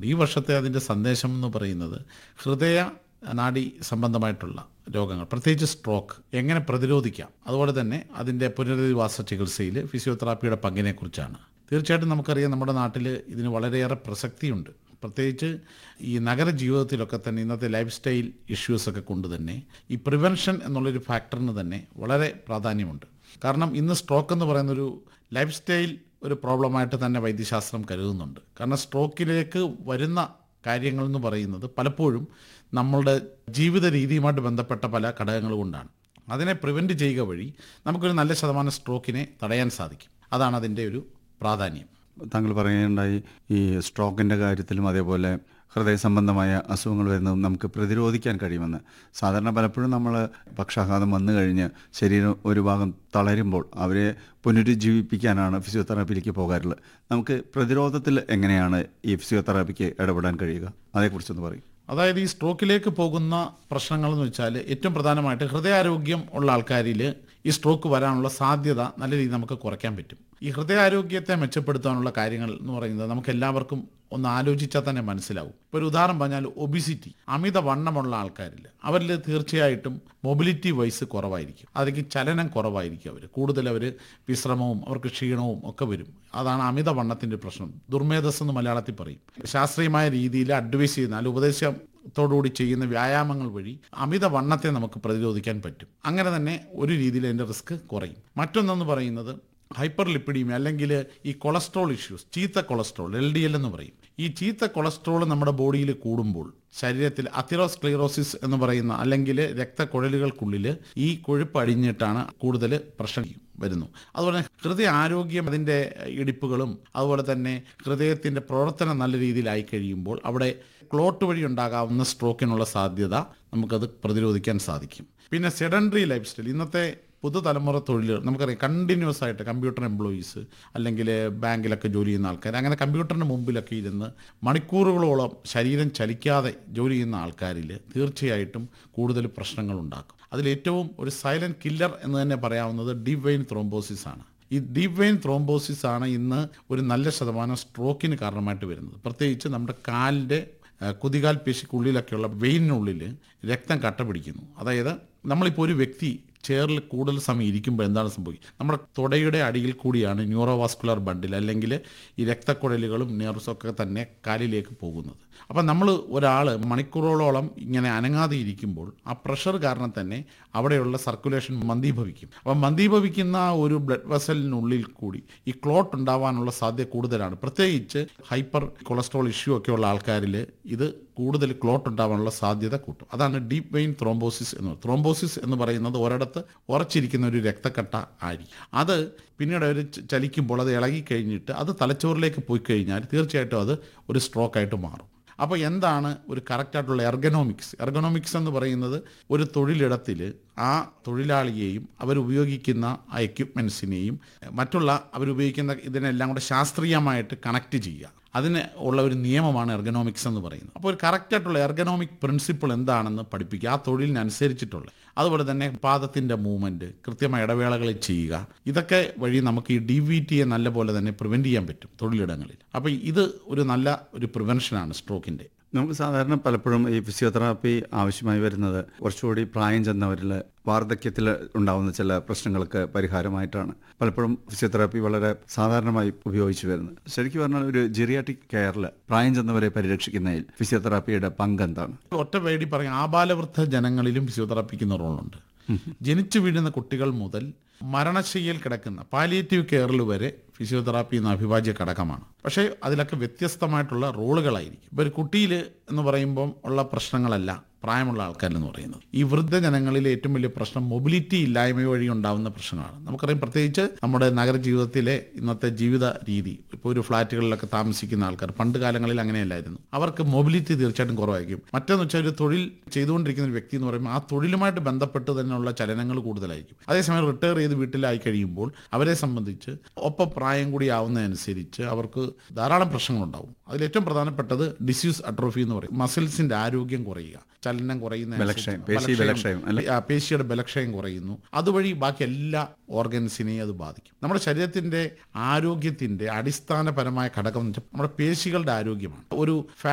ഈ വർഷത്തെ അതിൻ്റെ സന്ദേശം എന്ന് പറയുന്നത് ഹൃദയ നാഡി സംബന്ധമായിട്ടുള്ള രോഗങ്ങൾ പ്രത്യേകിച്ച് സ്ട്രോക്ക് എങ്ങനെ പ്രതിരോധിക്കാം അതുപോലെ തന്നെ അതിൻ്റെ പുനരധിവാസ ചികിത്സയിൽ ഫിസിയോതെറാപ്പിയുടെ പങ്കിനെക്കുറിച്ചാണ് തീർച്ചയായിട്ടും നമുക്കറിയാം നമ്മുടെ നാട്ടിൽ ഇതിന് വളരെയേറെ പ്രസക്തിയുണ്ട് പ്രത്യേകിച്ച് ഈ നഗര ജീവിതത്തിലൊക്കെ തന്നെ ഇന്നത്തെ ലൈഫ് സ്റ്റൈൽ ഇഷ്യൂസൊക്കെ കൊണ്ട് തന്നെ ഈ പ്രിവെൻഷൻ എന്നുള്ളൊരു ഫാക്ടറിന് തന്നെ വളരെ പ്രാധാന്യമുണ്ട് കാരണം ഇന്ന് സ്ട്രോക്ക് എന്ന് പറയുന്നൊരു ലൈഫ് സ്റ്റൈൽ ഒരു പ്രോബ്ലമായിട്ട് തന്നെ വൈദ്യശാസ്ത്രം കരുതുന്നുണ്ട് കാരണം സ്ട്രോക്കിലേക്ക് വരുന്ന കാര്യങ്ങൾ എന്ന് പറയുന്നത് പലപ്പോഴും നമ്മളുടെ ജീവിത രീതിയുമായിട്ട് ബന്ധപ്പെട്ട പല ഘടകങ്ങൾ കൊണ്ടാണ് അതിനെ പ്രിവെൻറ്റ് ചെയ്യുക വഴി നമുക്കൊരു നല്ല ശതമാനം സ്ട്രോക്കിനെ തടയാൻ സാധിക്കും അതാണ് അതിൻ്റെ ഒരു പ്രാധാന്യം താങ്കൾ പറയുകയുണ്ടായി ഈ സ്ട്രോക്കിൻ്റെ കാര്യത്തിലും അതേപോലെ ഹൃദയ സംബന്ധമായ അസുഖങ്ങൾ വരുന്നതും നമുക്ക് പ്രതിരോധിക്കാൻ കഴിയുമെന്ന് സാധാരണ പലപ്പോഴും നമ്മൾ പക്ഷാഘാതം വന്നു കഴിഞ്ഞ് ശരീരം ഒരു ഭാഗം തളരുമ്പോൾ അവരെ പുനരുജ്ജീവിപ്പിക്കാനാണ് ഫിസിയോതെറാപ്പിയിലേക്ക് പോകാറുള്ളത് നമുക്ക് പ്രതിരോധത്തിൽ എങ്ങനെയാണ് ഈ ഫിസിയോതെറാപ്പിക്ക് ഇടപെടാൻ കഴിയുക അതേക്കുറിച്ചൊന്ന് പറയും അതായത് ഈ സ്ട്രോക്കിലേക്ക് പോകുന്ന പ്രശ്നങ്ങൾ എന്ന് വെച്ചാൽ ഏറ്റവും പ്രധാനമായിട്ട് ഹൃദയാരോഗ്യം ഉള്ള ആൾക്കാരിൽ ഈ സ്ട്രോക്ക് വരാനുള്ള സാധ്യത നല്ല രീതിയിൽ നമുക്ക് കുറയ്ക്കാൻ പറ്റും ഈ ഹൃദയാരോഗ്യത്തെ മെച്ചപ്പെടുത്താനുള്ള കാര്യങ്ങൾ എന്ന് പറയുന്നത് നമുക്ക് എല്ലാവർക്കും ഒന്ന് ആലോചിച്ചാൽ തന്നെ മനസ്സിലാവും ഇപ്പോൾ ഒരു ഉദാഹരണം പറഞ്ഞാൽ ഒബിസിറ്റി അമിത വണ്ണമുള്ള ആൾക്കാരിൽ അവരിൽ തീർച്ചയായിട്ടും മൊബിലിറ്റി വൈസ് കുറവായിരിക്കും അതിലേക്ക് ചലനം കുറവായിരിക്കും അവർ കൂടുതൽ അവർ വിശ്രമവും അവർക്ക് ക്ഷീണവും ഒക്കെ വരും അതാണ് അമിത വണ്ണത്തിൻ്റെ പ്രശ്നം ദുർമേധസ് എന്ന് മലയാളത്തിൽ പറയും ശാസ്ത്രീയമായ രീതിയിൽ അഡ്വൈസ് ചെയ്യുന്ന അല്ലെങ്കിൽ ഉപദേശത്തോടുകൂടി ചെയ്യുന്ന വ്യായാമങ്ങൾ വഴി അമിത വണ്ണത്തെ നമുക്ക് പ്രതിരോധിക്കാൻ പറ്റും അങ്ങനെ തന്നെ ഒരു രീതിയിൽ അതിൻ്റെ റിസ്ക് കുറയും മറ്റൊന്നെന്ന് പറയുന്നത് ഹൈപ്പർ ലിപ്പിഡീമിയ അല്ലെങ്കിൽ ഈ കൊളസ്ട്രോൾ ഇഷ്യൂസ് ചീത്ത കൊളസ്ട്രോൾ എൽ ഡി എൽ എന്ന് പറയും ഈ ചീത്ത കൊളസ്ട്രോൾ നമ്മുടെ ബോഡിയിൽ കൂടുമ്പോൾ ശരീരത്തിൽ അതിറോസ്ക്ലീറോസിസ് എന്ന് പറയുന്ന അല്ലെങ്കിൽ രക്തക്കുഴലുകൾക്കുള്ളിൽ ഈ കൊഴുപ്പ് അടിഞ്ഞിട്ടാണ് കൂടുതൽ പ്രശ്നം വരുന്നു അതുപോലെ തന്നെ ഹൃദയ ആരോഗ്യം അതിൻ്റെ ഇടിപ്പുകളും അതുപോലെ തന്നെ ഹൃദയത്തിൻ്റെ പ്രവർത്തനം നല്ല രീതിയിലായി കഴിയുമ്പോൾ അവിടെ ക്ലോട്ട് വഴി ഉണ്ടാകാവുന്ന സ്ട്രോക്കിനുള്ള സാധ്യത നമുക്കത് പ്രതിരോധിക്കാൻ സാധിക്കും പിന്നെ സെഡൻഡറി ലൈഫ് സ്റ്റൈൽ ഇന്നത്തെ പുതുതലമുറ തൊഴിലുകൾ നമുക്കറിയാം കണ്ടിന്യൂസ് ആയിട്ട് കമ്പ്യൂട്ടർ എംപ്ലോയീസ് അല്ലെങ്കിൽ ബാങ്കിലൊക്കെ ജോലി ചെയ്യുന്ന ആൾക്കാർ അങ്ങനെ കമ്പ്യൂട്ടറിന് മുമ്പിലൊക്കെ ഇരുന്ന് മണിക്കൂറുകളോളം ശരീരം ചലിക്കാതെ ജോലി ചെയ്യുന്ന ആൾക്കാരിൽ തീർച്ചയായിട്ടും കൂടുതൽ പ്രശ്നങ്ങൾ ഉണ്ടാക്കും അതിലേറ്റവും ഒരു സൈലന്റ് കില്ലർ എന്ന് തന്നെ പറയാവുന്നത് ഡീപ് വെയിൻ ത്രോംബോസിസ് ആണ് ഈ ഡീപ് വെയിൻ ത്രോംബോസിസ് ആണ് ഇന്ന് ഒരു നല്ല ശതമാനം സ്ട്രോക്കിന് കാരണമായിട്ട് വരുന്നത് പ്രത്യേകിച്ച് നമ്മുടെ കാലിൻ്റെ കുതികാൽ പേശിക്കുള്ളിലൊക്കെയുള്ള വെയിനുള്ളിൽ രക്തം കട്ട പിടിക്കുന്നു അതായത് നമ്മളിപ്പോൾ ഒരു വ്യക്തി ചെയറിൽ കൂടുതൽ സമയം ഇരിക്കുമ്പോൾ എന്താണ് സംഭവിക്കുക നമ്മുടെ തുടയുടെ അടിയിൽ കൂടിയാണ് ന്യൂറോവാസ്കുലർ ബണ്ടിൽ അല്ലെങ്കിൽ ഈ രക്തക്കുഴലുകളും നെർവ്സും ഒക്കെ തന്നെ കാലിലേക്ക് പോകുന്നത് അപ്പം നമ്മൾ ഒരാൾ മണിക്കൂറുകളോളം ഇങ്ങനെ അനങ്ങാതെ ഇരിക്കുമ്പോൾ ആ പ്രഷർ കാരണം തന്നെ അവിടെയുള്ള സർക്കുലേഷൻ മന്ദീഭവിക്കും അപ്പം മന്ദീഭവിക്കുന്ന ഒരു ബ്ലഡ് വെസലിനുള്ളിൽ കൂടി ഈ ക്ലോട്ട് ഉണ്ടാവാനുള്ള സാധ്യത കൂടുതലാണ് പ്രത്യേകിച്ച് ഹൈപ്പർ കൊളസ്ട്രോൾ ഇഷ്യൂ ഒക്കെ ഉള്ള ആൾക്കാരിൽ ഇത് കൂടുതൽ ക്ലോട്ട് ഉണ്ടാവാനുള്ള സാധ്യത കൂട്ടും അതാണ് ഡീപ്പ് വെയിൻ ത്രോംബോസിസ് എന്ന് ത്രോംബോസിസ് എന്ന് പറയുന്നത് ഒരിടത്ത് ഉറച്ചിരിക്കുന്ന ഒരു രക്തക്കട്ട ആയിരിക്കും അത് പിന്നീട് അവർ ചലിക്കുമ്പോൾ അത് ഇളകി കഴിഞ്ഞിട്ട് അത് തലച്ചോറിലേക്ക് പോയി കഴിഞ്ഞാൽ തീർച്ചയായിട്ടും അത് ഒരു സ്ട്രോക്കായിട്ട് മാറും അപ്പോൾ എന്താണ് ഒരു കറക്റ്റായിട്ടുള്ള എർഗനോമിക്സ് എർഗനോമിക്സ് എന്ന് പറയുന്നത് ഒരു തൊഴിലിടത്തിൽ ആ തൊഴിലാളിയെയും അവരുപയോഗിക്കുന്ന ആ എക്യുപ്മെൻസിനെയും മറ്റുള്ള അവരുപയോഗിക്കുന്ന ഇതിനെല്ലാം കൂടെ ശാസ്ത്രീയമായിട്ട് കണക്ട് ചെയ്യുക അതിന് ഉള്ള ഒരു നിയമമാണ് എർഗനോമിക്സ് എന്ന് പറയുന്നത് അപ്പോൾ ഒരു കറക്റ്റായിട്ടുള്ള എർഗനോമിക് പ്രിൻസിപ്പിൾ എന്താണെന്ന് പഠിപ്പിക്കുക ആ തൊഴിലിനനുസരിച്ചിട്ടുള്ള അതുപോലെ തന്നെ പാദത്തിൻ്റെ മൂവ്മെൻറ്റ് കൃത്യമായ ഇടവേളകളിൽ ചെയ്യുക ഇതൊക്കെ വഴി നമുക്ക് ഈ ഡി വി ടിയെ നല്ല പോലെ തന്നെ പ്രിവെൻറ്റ് ചെയ്യാൻ പറ്റും തൊഴിലിടങ്ങളിൽ അപ്പോൾ ഇത് ഒരു നല്ല ഒരു പ്രിവെൻഷനാണ് സ്ട്രോക്കിൻ്റെ നമുക്ക് സാധാരണ പലപ്പോഴും ഈ ഫിസിയോതെറാപ്പി ആവശ്യമായി വരുന്നത് കുറച്ചുകൂടി പ്രായം ചെന്നവരിൽ വാർദ്ധക്യത്തിൽ ഉണ്ടാകുന്ന ചില പ്രശ്നങ്ങൾക്ക് പരിഹാരമായിട്ടാണ് പലപ്പോഴും ഫിസിയോതെറാപ്പി വളരെ സാധാരണമായി ഉപയോഗിച്ചു വരുന്നത് ശരിക്കും പറഞ്ഞാൽ ഒരു ജിറിയാറ്റിക് കെയറിൽ പ്രായം ചെന്നവരെ പരിരക്ഷിക്കുന്നതിൽ ഫിസിയോതെറാപ്പിയുടെ പങ്ക് എന്താണ് ഒറ്റ വേടി പറയും ആബാലവൃദ്ധ ജനങ്ങളിലും ഫിസിയോതെറാപ്പിക്കുന്ന റോളുണ്ട് ജനിച്ചു വീഴുന്ന കുട്ടികൾ മുതൽ മരണശയ്യയിൽ കിടക്കുന്ന പാലിയേറ്റീവ് കെയറിൽ വരെ ഫിസിയോതെറാപ്പി എന്ന അഭിവാജ്യ ഘടകമാണ് പക്ഷേ അതിലൊക്കെ വ്യത്യസ്തമായിട്ടുള്ള റോളുകളായിരിക്കും ഇപ്പോൾ ഒരു കുട്ടിയിൽ എന്ന് പറയുമ്പം ഉള്ള പ്രശ്നങ്ങളല്ല പ്രായമുള്ള ആൾക്കാരെന്ന് പറയുന്നത് ഈ വൃദ്ധജനങ്ങളിലെ ഏറ്റവും വലിയ പ്രശ്നം മൊബിലിറ്റി ഇല്ലായ്മ വഴി ഉണ്ടാകുന്ന പ്രശ്നങ്ങളാണ് നമുക്കറിയാം പ്രത്യേകിച്ച് നമ്മുടെ നഗര ജീവിതത്തിലെ ഇന്നത്തെ ജീവിത രീതി ഇപ്പോൾ ഒരു ഫ്ലാറ്റുകളിലൊക്കെ താമസിക്കുന്ന ആൾക്കാർ പണ്ട് കാലങ്ങളിൽ അങ്ങനെയല്ലായിരുന്നു അവർക്ക് മൊബിലിറ്റി തീർച്ചയായിട്ടും കുറവായിരിക്കും മറ്റൊന്ന് വെച്ചാൽ ഒരു തൊഴിൽ ചെയ്തുകൊണ്ടിരിക്കുന്ന ഒരു വ്യക്തി എന്ന് പറയുമ്പോൾ ആ തൊഴിലുമായിട്ട് ബന്ധപ്പെട്ട് തന്നെയുള്ള ചലനങ്ങൾ കൂടുതലായിരിക്കും അതേസമയം റിട്ടയർ ചെയ്ത് വീട്ടിലായി കഴിയുമ്പോൾ അവരെ സംബന്ധിച്ച് ഒപ്പം പ്രായം കൂടി ആവുന്നതനുസരിച്ച് അവർക്ക് ധാരാളം പ്രശ്നങ്ങളുണ്ടാവും അതിൽ ഏറ്റവും പ്രധാനപ്പെട്ടത് ഡിസ്യൂസ് അട്രോഫി എന്ന് പറയും മസിൽസിന്റെ ആരോഗ്യം കുറയുക ചലനം കുറയുന്ന ബലക്ഷയം, പേശി ബലക്ഷയം, അല്ലേ? ആ, പേശിയുടെ ബലക്ഷയം കുറയുന്നു അതുവഴി ബാക്കി എല്ലാ ഓർഗൻസിനെയും അത് ബാധിക്കും നമ്മുടെ ശരീരത്തിന്റെ ആരോഗ്യത്തിന്റെ അടിസ്ഥാനപരമായ ഘടകം എന്ന് വെച്ചാൽ നമ്മുടെ പേശികളുടെ ആരോഗ്യമാണ് ഒരു